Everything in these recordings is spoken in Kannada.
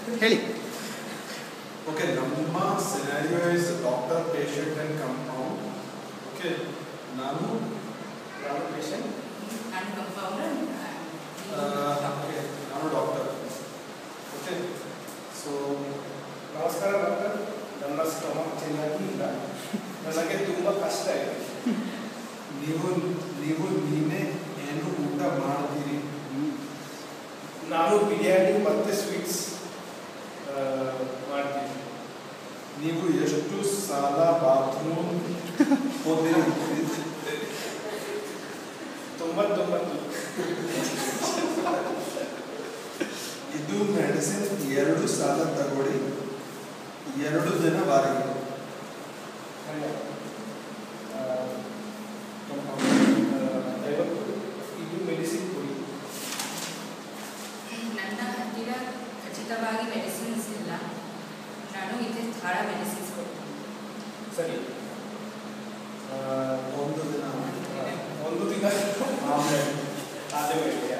ಹೇಳಿ Okay, ನಮ್ಮ scenario is doctor, patient and compound. Okay, ನಾನು ನಾನು ಪೇಷಂಟ್ and compounder ಆ, okay, ನಾನು ಡಾಕ್ಟರ್ ಓಕೆ ಸೊ ನಮಸ್ಕಾರ ಡಾಕ್ಟರ್ ನನ್ನ ಸ್ಟಮಕ್ ಚೆನ್ನಾಗಿ ಇಲ್ಲ ನನಗೆ ತುಂಬ ಕಷ್ಟ ಇದೆ ನೀವು ನೀವು ನೀನೇ ಏನು ಊಟ ಮಾಡ್ತೀರಿ ನಾನು ಬಿರಿಯಾನಿ ಮತ್ತು ಸ್ವೀಟ್ಸ್ ಮಾಡ್ತೀನಿ ನೀವು ಎಷ್ಟು ಸಲ ಬಾತ್ರೂಮ್ ಹೋದಿರಿ ತೊಂಬತ್ತೊಂಬತ್ತು ಇದು ಮೆಡಿಸಿನ್ ಎರಡು ಸಲ ತಗೊಳ್ಳಿ ಎರಡು ದಿನ ಬಾರಿಗೆ ದಯವಿಟ್ಟು ಇದು ಮೆಡಿಸಿನ್ ಕೊಡಿ ನನ್ನ ಹತ್ತಿರ ಖಚಿತವಾಗಿ ಮೆಡಿಸಿನ್ಸ್ ಇಲ್ಲ ನಾನು ಇದೆ ಧಾರ ಮೆಡಿಸಿನ್ಸ್ ಕೊಡ್ತೀನಿ ಸರಿ ಆ, ಒಂದು ದಿನ ಒಂದು ದಿನ ಆಮೇಲೆ ಅದೇ ಬೇಡ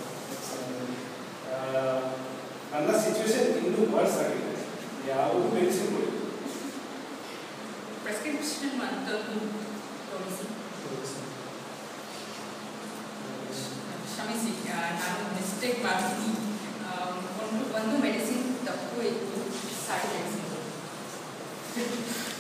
ನನ್ನ ಸಿಚುವೇಶನ್ ಇನ್ನೂ ವರ್ಸ್ ಆಗಿದೆ ಯಾವುದು ಮೆಡಿಸಿನ್ ಕೊಡಿ ಪ್ರೆಸ್ಕ್ರಿಪ್ಷನ್ ಮತ್ತೊಂದು ತೋರಿಸಿ ಕ್ಷಮಿಸಿ ಆ, ನಾನು ಮಿಸ್ಟೇಕ್ ಮಾಡ್ತೀನಿ ಆ, ಒಂದು ಒಂದು ಮೆಡಿಸಿನ್ ತಪ್ಪು ಇತ್ತು ಸಾರಿ ಮೆಡಿಸಿನ್